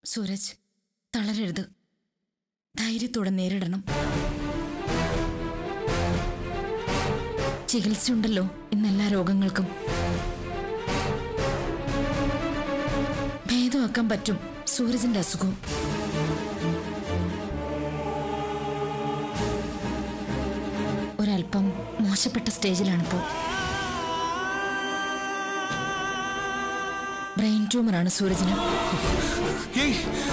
സൂരജ് തളരരുത് ധൈര്യത്തോടെ നേരിടണം ചികിത്സയുണ്ടല്ലോ ഇന്നെല്ലാ രോഗങ്ങൾക്കും ഭേദമാക്കാൻ പറ്റും സൂരജിന്റെ അസുഖം ഒരല്പം മോശപ്പെട്ട സ്റ്റേജിലാണിപ്പോ ബ്രെയിൻ ട്യൂമറാണ് സൂരജിന് ഏയ്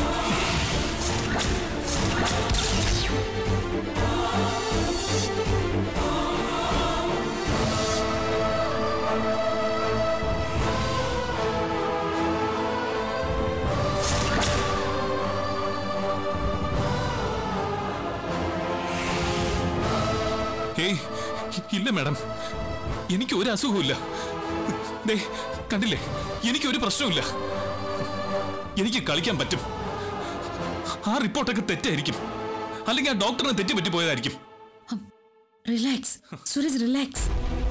ഏയ് ഇല്ല മാഡം എനിക്ക് ഒരു അസുഖമില്ല ദേ കണ്ടില്ലേ എനിക്ക് ഒരു പ്രശ്നവുമില്ല എനിക്ക് കളിക്കാൻ പറ്റും ആ റിപ്പോർട്ടൊക്കെ തെറ്റായിരിക്കും അല്ലെങ്കിൽ ആ ഡോക്ടറിനെ തെറ്റി പറ്റി പോയതായിരിക്കും റിലാക്സ് സൂരജ് റിലാക്സ്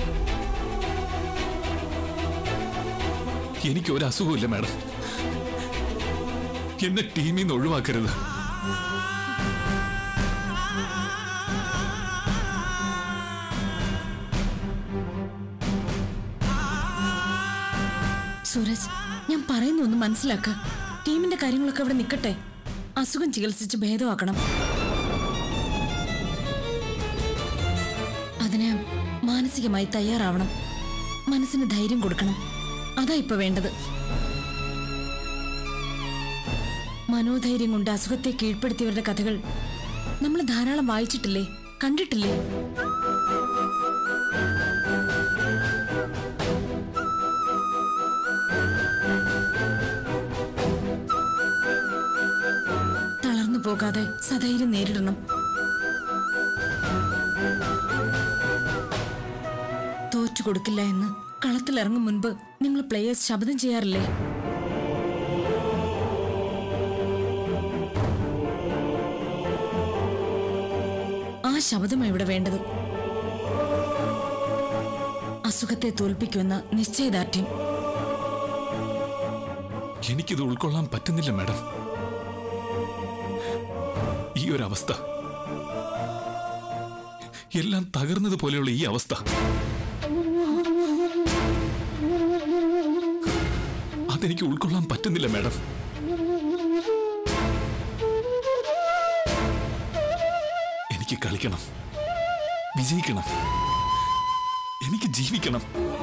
എനിക്ക് ഒരു അസുഖമില്ല മാഡം എന്നെ ടീമിൽ നിന്ന് ഒഴിവാക്കരുത് സൂരജ് ഞാൻ പറയുന്ന ഒന്ന് മനസ്സിലാക്ക ടീമിന്റെ കാര്യങ്ങളൊക്കെ അവിടെ നിൽക്കട്ടെ അസുഖം ചികിത്സിച്ച് ഭേദമാക്കണം അതിന് മാനസികമായി തയ്യാറാവണം മനസ്സിന് ധൈര്യം കൊടുക്കണം അതാ ഇപ്പൊ വേണ്ടത് മനോധൈര്യം കൊണ്ട് അസുഖത്തെ കീഴ്പ്പെടുത്തിയവരുടെ കഥകൾ നമ്മൾ ധാരാളം വായിച്ചിട്ടില്ലേ കണ്ടിട്ടില്ലേ തളർന്നു പോകാതെ സധൈര്യം നേരിടണം തോറ്റു കൊടുക്കില്ല എന്ന് കളത്തിലിറങ്ങും മുൻപ് നിങ്ങൾ പ്ലേയേഴ്സ് ശബ്ദം ചെയ്യാറില്ലേ ആ ശബ്ദമാണ് ഇവിടെ വേണ്ടത് അസുഖത്തെ തോൽപ്പിക്കുമെന്ന നിശ്ചയദാർഢ്യം എനിക്കിത് ഉൾക്കൊള്ളാൻ പറ്റുന്നില്ല മാഡം ഈ ഒരു അവസ്ഥ എല്ലാം തകർന്നതുപോലെയുള്ള ഈ അവസ്ഥ അതെനിക്ക് ഉൾക്കൊള്ളാൻ പറ്റുന്നില്ല മാഡം എനിക്ക് കളിക്കണം വിജയിക്കണം എനിക്ക് ജീവിക്കണം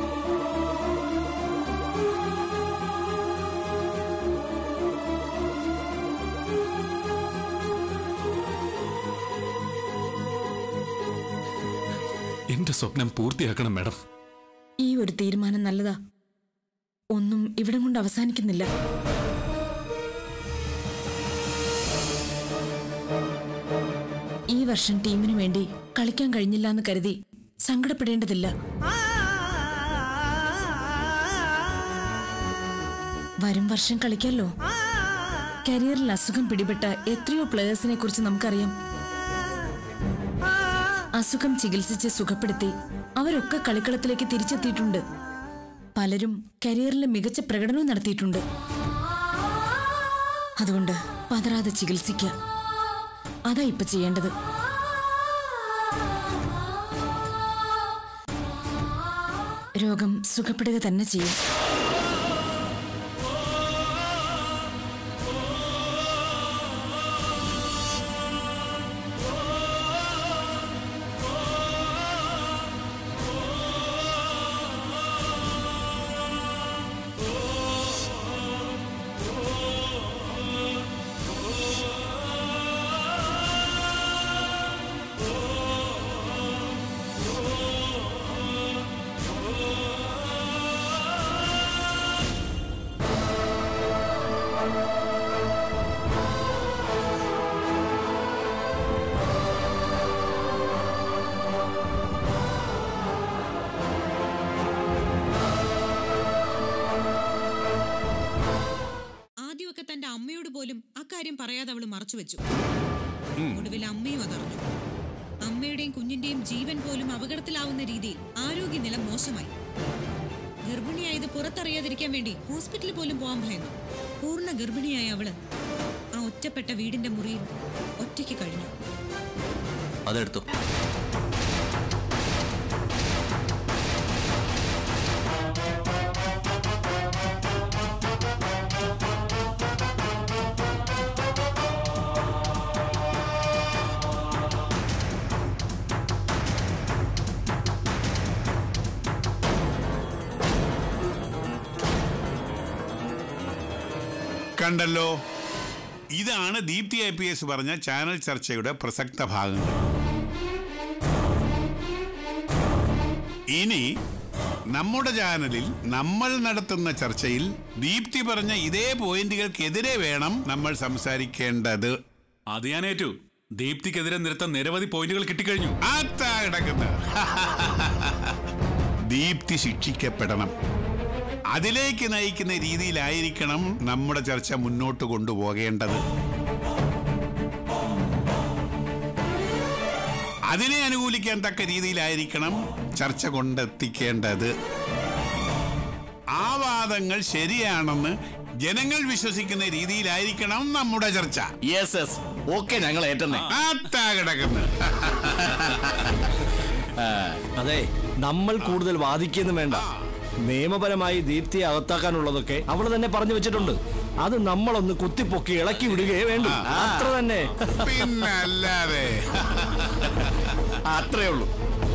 എന്റെ സ്വപ്നം പൂർത്തിയാക്കണം മാഡം ഈ ഒരു തീരുമാനം നല്ലതാ ഒന്നും ഇവിടം കൊണ്ട് അവസാനിക്കുന്നില്ല ഈ വർഷം ടീമിനു വേണ്ടി കളിക്കാൻ കഴിഞ്ഞില്ല എന്ന് കരുതി സങ്കടപ്പെടേണ്ടതില്ല വരും വർഷം കളിക്കാലോ കരിയറിൽ അസുഖം പിടിപെട്ട എത്രയോ പ്ലേയേഴ്സിനെ കുറിച്ച് നമുക്കറിയാം അസുഖം ചികിത്സിച്ച് സുഖപ്പെടുത്തി അവരൊക്കെ കളിക്കളത്തിലേക്ക് തിരിച്ചെത്തിയിട്ടുണ്ട് പലരും കരിയറിൽ മികച്ച പ്രകടനവും നടത്തിയിട്ടുണ്ട് അതുകൊണ്ട് പതറാതെ ചികിത്സിക്കുക അതാ ഇപ്പൊ ചെയ്യേണ്ടത് രോഗം സുഖപ്പെടുക തന്നെ ചെയ്യും ആദ്യമൊക്കെ തന്റെ അമ്മയോട് പോലും അക്കാര്യം പറയാതെ അവള് മറച്ചു വെച്ചു ഒടുവിൽ അമ്മയും അതറിഞ്ഞു അമ്മയുടെയും കുഞ്ഞിന്റെയും ജീവൻ പോലും അപകടത്തിലാവുന്ന രീതിയിൽ ആരോഗ്യനില മോശമായി ഗർഭിണിയായത് പുറത്തറിയാതിരിക്കാൻ വേണ്ടി ഹോസ്പിറ്റലിൽ പോലും പോകാൻ ഭയന്നു പൂർണ്ണ ഗർഭിണിയായ അവള് ആ ഒറ്റപ്പെട്ട വീടിന്റെ മുറിയിൽ ഒറ്റയ്ക്ക് കഴിഞ്ഞു അതെടുത്തു കണ്ടല്ലോ ഇതാണ് ദീപ്തി ഐ പി എസ് പറഞ്ഞ ചാനൽ ചർച്ചയുടെ പ്രസക്ത ഭാഗങ്ങൾ ഇനി നമ്മുടെ ചാനലിൽ നമ്മൾ നടത്തുന്ന ചർച്ചയിൽ ദീപ്തി പറഞ്ഞ ഇതേ പോയിന്റുകൾക്കെതിരെ വേണം നമ്മൾ സംസാരിക്കേണ്ടത് അത് ഞാൻ ഏറ്റു ദീപ്തിക്കെതിരെ നിരത്താൻ നിരവധി പോയിന്റുകൾ കിട്ടിക്കഴിഞ്ഞു ആത്താ കിടക്കുന്ന ദീപ്തി ശിക്ഷിക്കപ്പെടണം അതിലേക്ക് നയിക്കുന്ന രീതിയിലായിരിക്കണം നമ്മുടെ ചർച്ച മുന്നോട്ട് കൊണ്ടുപോകേണ്ടത് അതിനെ അനുകൂലിക്കാൻ തക്ക രീതിയിലായിരിക്കണം ചർച്ച കൊണ്ടെത്തിക്കേണ്ടത് ആ വാദങ്ങൾ ശരിയാണെന്ന് ജനങ്ങൾ വിശ്വസിക്കുന്ന രീതിയിലായിരിക്കണം നമ്മുടെ ചർച്ച യെസ് യെസ് ഓക്കെ ഞങ്ങൾ ഏറ്റെന്നേ ആത്താ കിടക്കുന്ന അതെ നമ്മൾ കൂടുതൽ വാദിക്കുന്നു വേണ്ട നിയമപരമായി ദീപ്തിയെ അകത്താക്കാനുള്ളതൊക്കെ അവൾ തന്നെ പറഞ്ഞു വെച്ചിട്ടുണ്ട് അത് നമ്മളൊന്ന് കുത്തിപ്പൊക്കി ഇളക്കി വിടുകയേ വേണ്ടു അത്ര തന്നെ പിന്നല്ലാതെ അത്രേ ഉള്ളൂ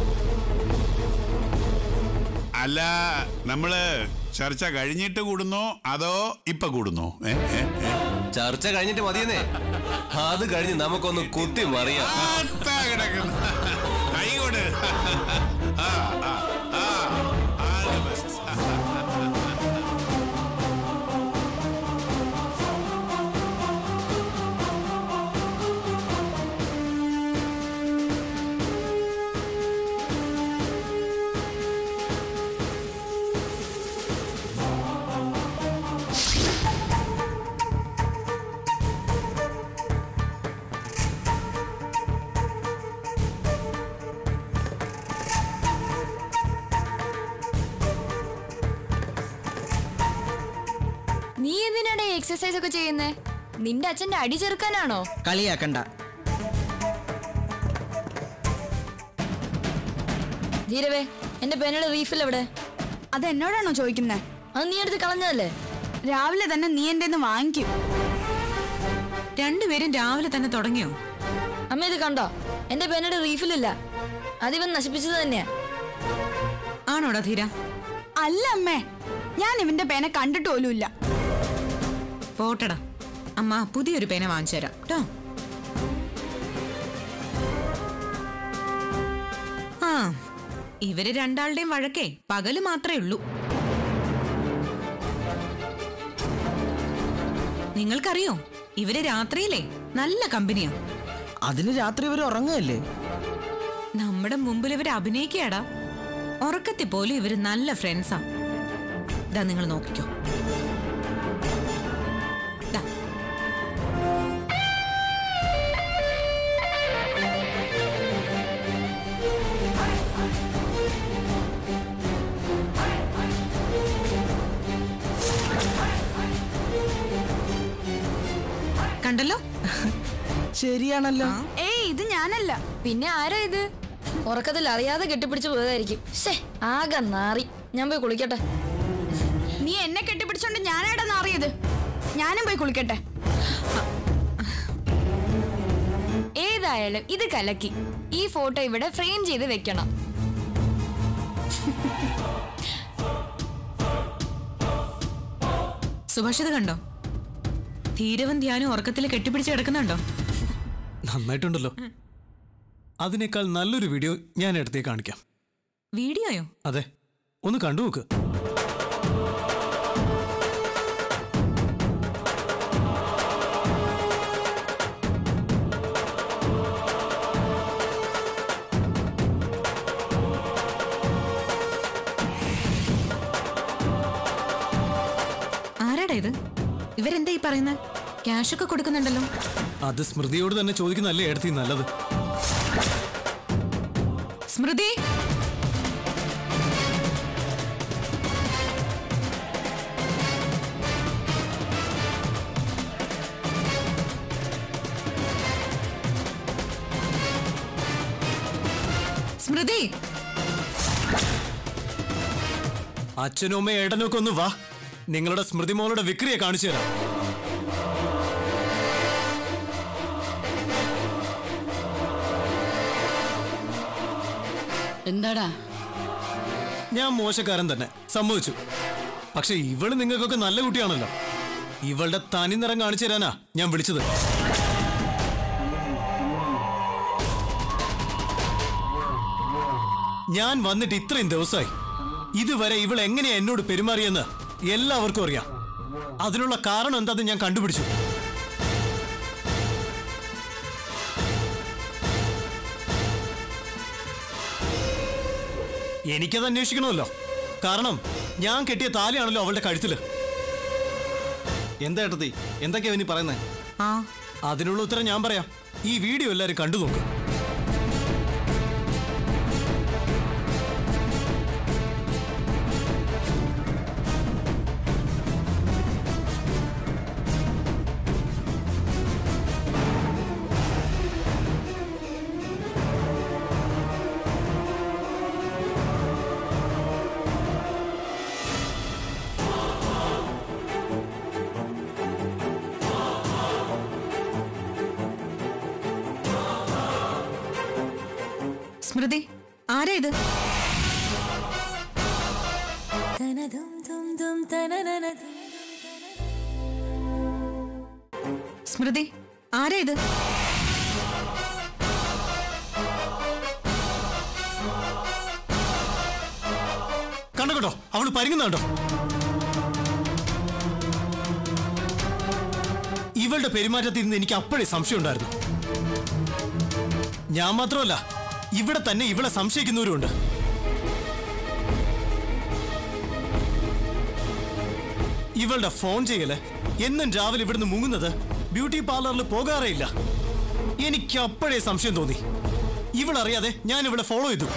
അല്ല നമ്മള് ചർച്ച കഴിഞ്ഞിട്ട് കൂടുന്നോ അതോ ഇപ്പൊ കൂടുന്നോ ഏ, ഏ, ഏ? ചർച്ച കഴിഞ്ഞിട്ട് മതിയെന്നേ അത് കഴിഞ്ഞ് നമുക്കൊന്ന് കുത്തി മറിയാം ആത്താ കിടക്കുന്നു. കൈകൊട്. ആ, ആ, ആ. All the best. നീ എന്തിനാണ് എക്സസൈസ് ഒക്കെ ചെയ്യുന്നേ നിന്റെ അച്ഛന്റെ അടി ചെറുക്കാനാണോ കളിയാക്കണ്ട ധീരവേ എന്റെ പെനയുടെ റീഫിൽ എവിടെ അത് എന്നോടാണോ ചോദിക്കുന്നത് അത് നീ എടുത്ത് കളഞ്ഞതല്ലേ രാവിലെ തന്നെ നീ എന്റെ വാങ്ങിക്കും രണ്ടുപേരും രാവിലെ തന്നെ തുടങ്ങിയോ അമ്മ ഇത് കണ്ടോ എന്റെ പെനയുടെ റീഫിലില്ല അതിവൻ നശിപ്പിച്ചത് തന്നെയാ ആണോടാ ധീര അല്ല അമ്മേ ഞാൻ ഇവന്റെ പേന കണ്ടിട്ട് പോലുമില്ല പോട്ടടാ അമ്മ പുതിയൊരു പേന വാങ്ങിച്ചു തരാം കേട്ടോ ആ ഇവര് രണ്ടാളുടെയും വഴക്കേ പകല് മാത്രമേ ഉള്ളൂ നിങ്ങൾക്കറിയോ ഇവര് രാത്രിയിലേ നല്ല കമ്പനിയാ അതിന് രാത്രി ഇവർ ഉറങ്ങുകയല്ലേ നമ്മുടെ മുമ്പിൽ ഇവര് അഭിനയിക്കാടാ ഉറക്കത്തിൽ പോലും ഇവര് നല്ല ഫ്രണ്ട്സാ ഇതാ നിങ്ങൾ നോക്കിക്കോ ദാ. കണ്ടല്ലോ ശരിയാണല്ലോ ഏയ് ഇത് ഞാനല്ല പിന്നെ ആരാ ഇത് ഉറക്കത്തിൽ അറിയാതെ കെട്ടിപ്പിടിച്ച് പോയതായിരിക്കും ശേ ആകെ നാറി ഞാൻ പോയി കുളിക്കട്ടെ നീ എന്നെ കെട്ടിപ്പിടിച്ചോണ്ട് ഞാനാടാ നാറിയത് ഞാനും പോയി കുളിക്കട്ടെ ഏതായാലും ഇത് കലക്കി ഈ ഫോട്ടോ ഇവിടെ ഫ്രെയിം ചെയ്ത് വെക്കണം സുഭാഷിത് കണ്ടോ ധീരവൻ ധ്യാനം ഉറക്കത്തിൽ കെട്ടിപ്പിടിച്ച് കിടക്കുന്നുണ്ടോ നന്നായിട്ടുണ്ടല്ലോ അതിനേക്കാൾ നല്ലൊരു വീഡിയോ ഞാൻ എടുത്തേ കാണിക്കാം വീഡിയോയോ അതെ ഒന്ന് കണ്ടു നോക്ക് ആരാടാ ഇത് ഇവരെന്താ ഈ പറയുന്നത് ക്യാഷ് ഒക്കെ കൊടുക്കുന്നുണ്ടല്ലോ അത് സ്മൃതിയോട് തന്നെ ചോദിക്കുന്നല്ലേ എടുത്തി നല്ലത് സ്മൃതി സ്മൃതി അച്ഛനും അമ്മയും ഏട്ടനൊക്കെ ഒന്ന് വാ നിങ്ങളുടെ സ്മൃതി മോളുടെ വിക്രിയെ കാണിച്ചു തരാം എന്താടാ ഞാൻ മോശക്കാരൻ തന്നെ സമ്മതിച്ചു പക്ഷെ ഇവള് നിങ്ങൾക്കൊക്കെ നല്ല കുട്ടിയാണല്ലോ ഇവളുടെ തനി നിറം കാണിച്ചു തരാനാ ഞാൻ വിളിച്ചത് ഞാൻ വന്നിട്ട് ഇത്രയും ദിവസമായി ഇതുവരെ ഇവൾ എങ്ങനെയാ എന്നോട് പെരുമാറിയെന്ന് എല്ലാവർക്കും അറിയാം അതിനുള്ള കാരണം എന്താന്ന് ഞാൻ കണ്ടുപിടിച്ചു എനിക്കത് അന്വേഷിക്കണമല്ലോ കാരണം ഞാൻ കെട്ടിയ താലിയാണല്ലോ അവളുടെ കഴുത്തില് എന്താ ഏട്ടത്തി എന്തൊക്കെയാ ഇനി പറയുന്നത് ആ അതിനുള്ള ഉത്തരം ഞാൻ പറയാം ഈ വീഡിയോ എല്ലാവരും കണ്ടു നോക്കും സ്മൃതി ആരാ ഇത് സ്മൃതി ആരാ ഇത് കണ്ടോ കേട്ടോ അവള് പരിങ്ങുന്നുണ്ടോ ഇവളുടെ പെരുമാറ്റത്തിൽ നിന്ന് എനിക്ക് അപ്പോഴേ സംശയം ഉണ്ടായിരുന്നു ഞാൻ മാത്രമല്ല ഇവിടെ തന്നെ ഇവളെ സംശയിക്കുന്നവരുണ്ട് ഇവളുടെ ഫോൺ ചെയ്യല് എന്നും രാവിലെ ഇവിടുന്ന് മുങ്ങുന്നത് ബ്യൂട്ടി പാർലറിൽ പോകാറേ ഇല്ല എനിക്ക് അപ്പോഴേ സംശയം തോന്നി ഇവളറിയാതെ ഞാൻ ഇവളെ ഫോളോ ചെയ്തു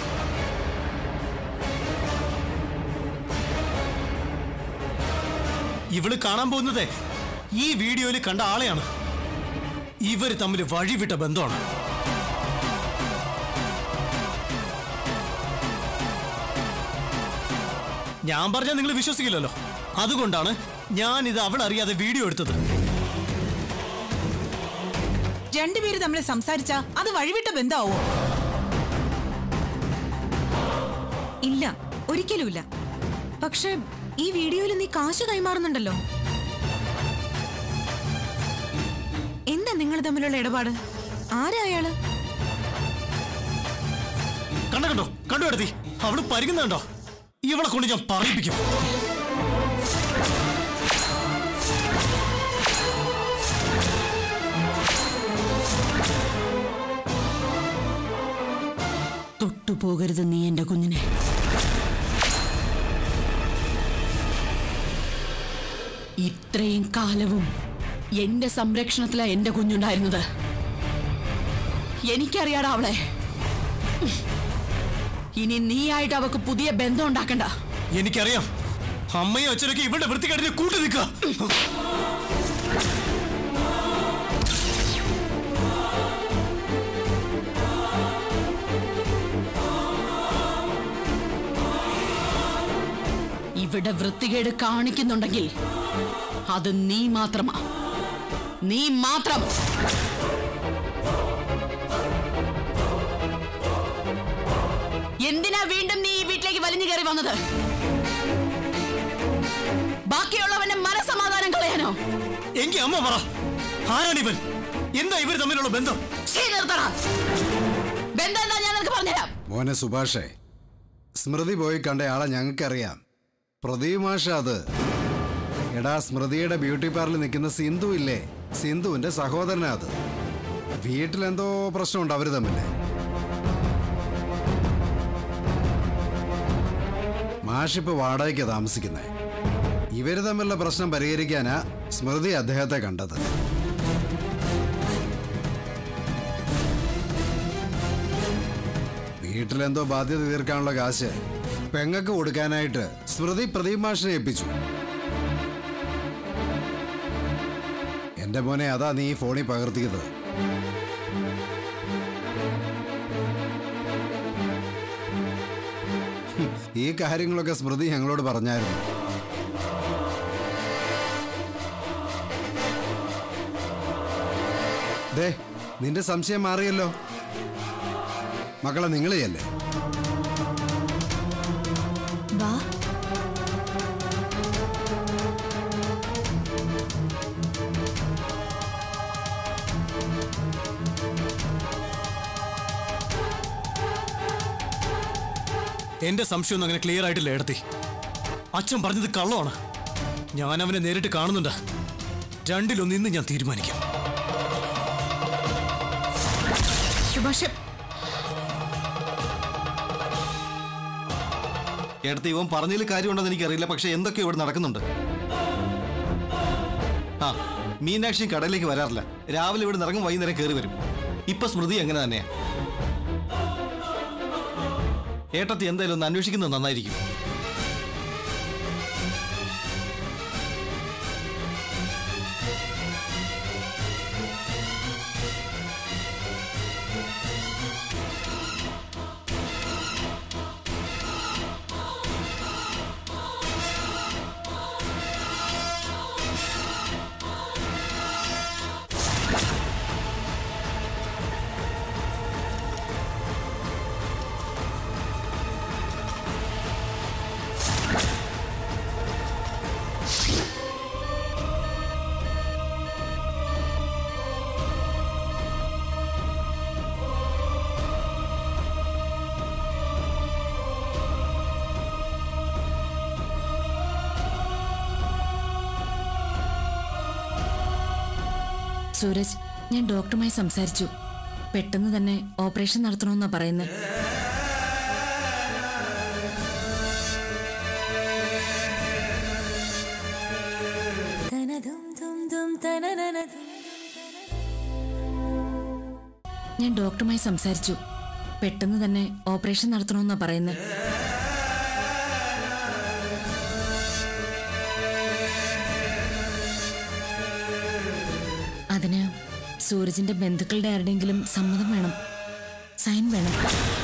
ഇവള് കാണാൻ പോകുന്നത് ഈ വീഡിയോയിൽ കണ്ട ആളെയാണ് ഇവർ തമ്മിൽ വഴിവിട്ട ബന്ധമാണ് ഞാൻ പറഞ്ഞാൽ നിങ്ങൾ വിശ്വസിക്കില്ലല്ലോ അതുകൊണ്ടാണ് ഞാൻ ഇത് അവൾ അറിയാതെ വീഡിയോ എടുത്തത് രണ്ടുപേര് തമ്മിൽ സംസാരിച്ച അത് വഴിവിട്ട ബന്ധാവോ ഇല്ല ഒരിക്കലുമില്ല പക്ഷെ ഈ വീഡിയോയിൽ നീ കാശ് കൈമാറുന്നുണ്ടല്ലോ എന്താ നിങ്ങൾ തമ്മിലുള്ള ഇടപാട് ആരാ അയാള് കണ്ട കണ്ടോ കണ്ടു എടുത്തി അവള് പരിങ്ങുന്നുണ്ടോ ഇവളെ കൊണ്ട് ഞാൻ പറയിപ്പിക്കും തൊട്ടുപോകരുത് നീ എന്റെ കുഞ്ഞിനെ ഇത്രയും കാലവും എന്റെ സംരക്ഷണത്തിലാ എന്റെ കുഞ്ഞുണ്ടായിരുന്നത് എനിക്കറിയാടാ അവളെ ഇനി നീയായിട്ട് അവക്ക് പുതിയ ബന്ധം ഉണ്ടാക്കണ്ട എനിക്കറിയാം അമ്മയും അച്ഛനൊക്കെ ഇവളുടെ വൃത്തികേടിന് കൂട്ടു നിൽക്കുക ഇവിടെ വൃത്തികേട് കാണിക്കുന്നുണ്ടെങ്കിൽ അത് നീ മാത്രമാ നീ മാത്രം എന്തിനാ വീണ്ടും നീ ഈ വീട്ടിലേക്ക് വലിഞ്ഞു കയറി വന്നത് ബാക്കിയുള്ളവന്റെ മനസമാധാനം കളയാനോ എങ്കി അമ്മ പറ ആരാണിവൻ എന്താ ഇവർ തമ്മിലുള്ള ബന്ധം ശരി നിർത്തടാ ബന്ധം എന്താ ഞാൻ നിനക്ക് പറഞ്ഞുതരാം മോനെ സുഭാഷേ സ്മൃതി പോയി കണ്ട ആളെ ഞങ്ങൾക്കറിയാം പ്രദീപ് മാഷ അത് എടാ സ്മൃതിയുടെ ബ്യൂട്ടി പാർലറിൽ നിൽക്കുന്ന സിന്ധു ഇല്ലേ സിന്ധുവിന്റെ സഹോദരനാ അത് വീട്ടിലെന്തോ പ്രശ്നമുണ്ട് അവര് തമ്മിൽ മാഷിപ്പ് വാടകയ്ക്ക് താമസിക്കുന്നേ ഇവര് തമ്മിലുള്ള പ്രശ്നം പരിഹരിക്കാനാ സ്മൃതി അദ്ദേഹത്തെ കണ്ടത് വീട്ടിലെന്തോ ബാധ്യത തീർക്കാനുള്ള കാശ് പെങ്ങക്ക് കൊടുക്കാനായിട്ട് സ്മൃതി പ്രദീപ് മാഷിനെ ഏൽപ്പിച്ചു എന്റെ മോനെ അതാ നീ ഈ ഫോണിൽ പകർത്തിയത് ഹും, ഈ കാര്യങ്ങളൊക്കെ സ്മൃതി ഞങ്ങളോട് പറഞ്ഞായിരുന്നു ദേ നിന്റെ സംശയം മാറിയല്ലോ മക്കളെ നിങ്ങളെയല്ലേ വാ എന്റെ സംശയമൊന്നും അങ്ങനെ ക്ലിയർ ആയിട്ടില്ല ഏടത്തി അച്ഛൻ പറഞ്ഞത് കള്ളമാണ് ഞാൻ അവനെ നേരിട്ട് കാണുന്നുണ്ട് രണ്ടിലൊന്ന് ഇന്ന് ഞാൻ തീരുമാനിക്കും സുഭാഷ് എടുത്ത് ഇവൻ പറഞ്ഞതിൽ കാര്യമുണ്ടെന്ന് എനിക്കറിയില്ല പക്ഷെ എന്തൊക്കെയോ ഇവിടെ നടക്കുന്നുണ്ട് ആ മീനാക്ഷി കടയിലേക്ക് വരാറില്ല രാവിലെ ഇവിടെ ഇറങ്ങും വൈകുന്നേരം കയറി വരും ഇപ്പൊ സ്മൃതി എങ്ങനെ തന്നെയാ ഏട്ടത്തി എന്തായാലും ഒന്ന് അന്വേഷിക്കുന്നത് നന്നായിരിക്കും സൂരജ് ഞാൻ ഡോക്ടറുമായി സംസാരിച്ചു പെട്ടെന്ന് തന്നെ ഓപ്പറേഷൻ നടത്തണമെന്നാ പറയുന്നത് ഞാൻ ഡോക്ടറുമായി സംസാരിച്ചു പെട്ടെന്ന് തന്നെ ഓപ്പറേഷൻ നടത്തണമെന്നാ പറയുന്നത് അതിന് സൂരജിന്റെ ബന്ധുക്കളുടെ ആരുടെയെങ്കിലും സമ്മതം വേണം സൈൻ വേണം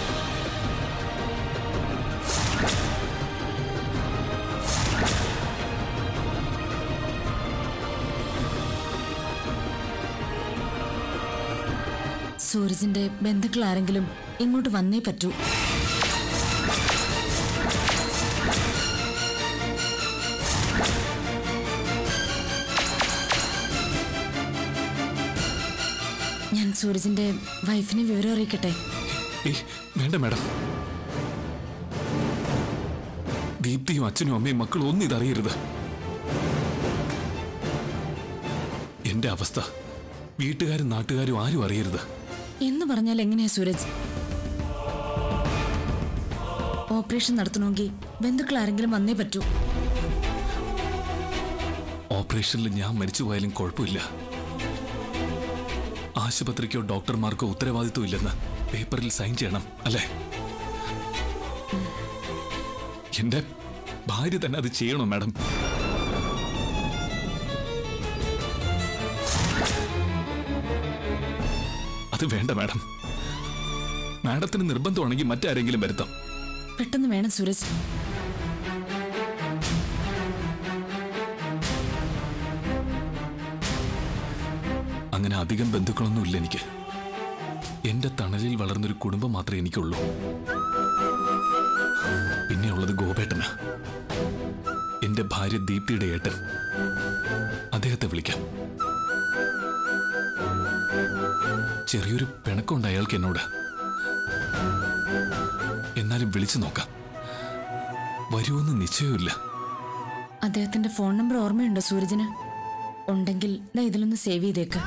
സൂരജിന്റെ ബന്ധുക്കൾ ആരെങ്കിലും ഇങ്ങോട്ട് വന്നേ പറ്റൂ ഞാൻ സൂരജിന്റെ വൈഫിനെ വിവരം അറിയിക്കട്ടെ ഏയ് വേണ്ട മാഡം ദീപ്തിയും അച്ഛനും അമ്മയും മക്കളും ഒന്നും ഇതറിയരുത് എന്റെ അവസ്ഥ വീട്ടുകാരും നാട്ടുകാരും ആരും അറിയരുത് എന്ന് പറഞ്ഞാൽ എങ്ങനെയാ സൂരജ് ഓപ്പറേഷൻ നടത്തണമെങ്കിൽ ബന്ധുക്കൾ ആരെങ്കിലും വന്നേ പറ്റൂ ഓപ്പറേഷനിൽ ഞാൻ മരിച്ചു പോയാലും കുഴപ്പമില്ല ആശുപത്രിക്കോ ഡോക്ടർമാർക്കോ ഉത്തരവാദിത്വം ഇല്ലെന്ന് പേപ്പറിൽ സൈൻ ചെയ്യണം അല്ലേ എന്റെ ഭാര്യ തന്നെ അത് ചെയ്യണോ മാഡം അത് വേണ്ട മാഡം മാഡത്തിന് നിർബന്ധമാണെങ്കിൽ മറ്റാരെങ്കിലും വരുത്താം പെട്ടെന്ന് വേണം സൂരജ് അങ്ങനെ അധികം ബന്ധുക്കളൊന്നും ഇല്ല എനിക്ക് എന്റെ തണലിൽ വളർന്നൊരു കുടുംബം മാത്രമേ എനിക്കുള്ളൂ പിന്നെയുള്ളത് ഗോപേട്ടനാ എന്റെ ഭാര്യ ദീപ്തിയുടെ ഏട്ടൻ അദ്ദേഹത്തെ വിളിക്കാം ചെറിയൊരു പിണക്കമുണ്ട് അയാൾക്ക് എന്നോട് എന്നാലും വിളിച്ചു നോക്കാം വരുമെന്ന് നിശ്ചയമില്ല അദ്ദേഹത്തിന്റെ ഫോൺ നമ്പർ ഓർമ്മയുണ്ടോ സൂരജിന് ഉണ്ടെങ്കിൽ ദാ ഇതിലൊന്ന് സേവ് ചെയ്തേക്ക്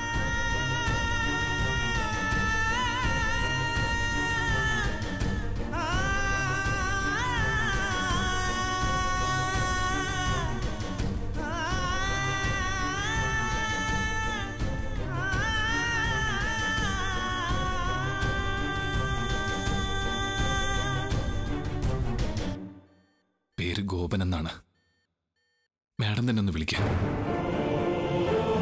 പേര് ഗോപൻ എന്നാണ് മാഡം തന്നെ ഒന്ന് വിളിക്കാം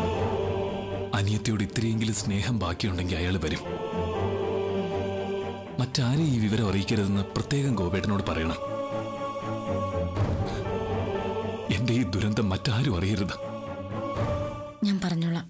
അനിയത്തിയോട് ഇത്രയെങ്കിലും സ്നേഹം ബാക്കിയുണ്ടെങ്കിൽ അയാൾ വരും മറ്റാരെയും ഈ വിവരം അറിയിക്കരുതെന്ന് പ്രത്യേകം ഗോപേട്ടനോട് പറയണം എന്റെ ഈ ദുരന്തം മറ്റാരും അറിയരുത് ഞാൻ പറഞ്ഞോളാം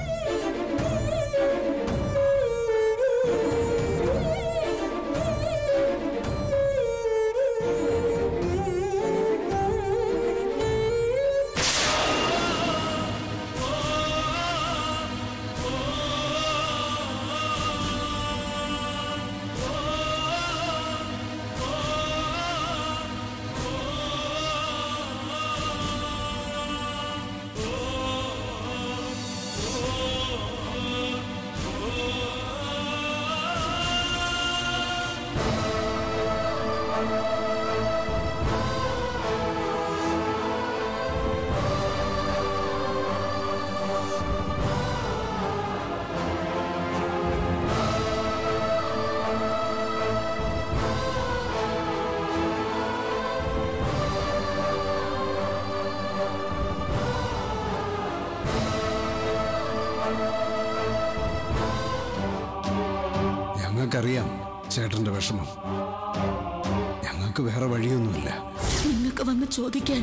ഞങ്ങൾക്കറിയാം ചേട്ടന്റെ വിഷമം ഞങ്ങൾക്ക് വേറെ വഴിയൊന്നുമില്ല നിങ്ങൾക്ക് വന്ന് ചോദിക്കാൻ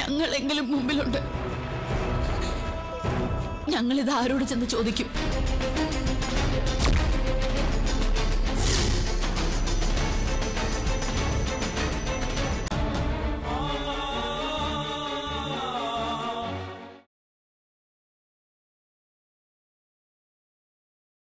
ഞങ്ങളെങ്കിലും മുമ്പിലുണ്ട് ഞങ്ങളിത് ആരോട് ചെന്ന് ചോദിക്കും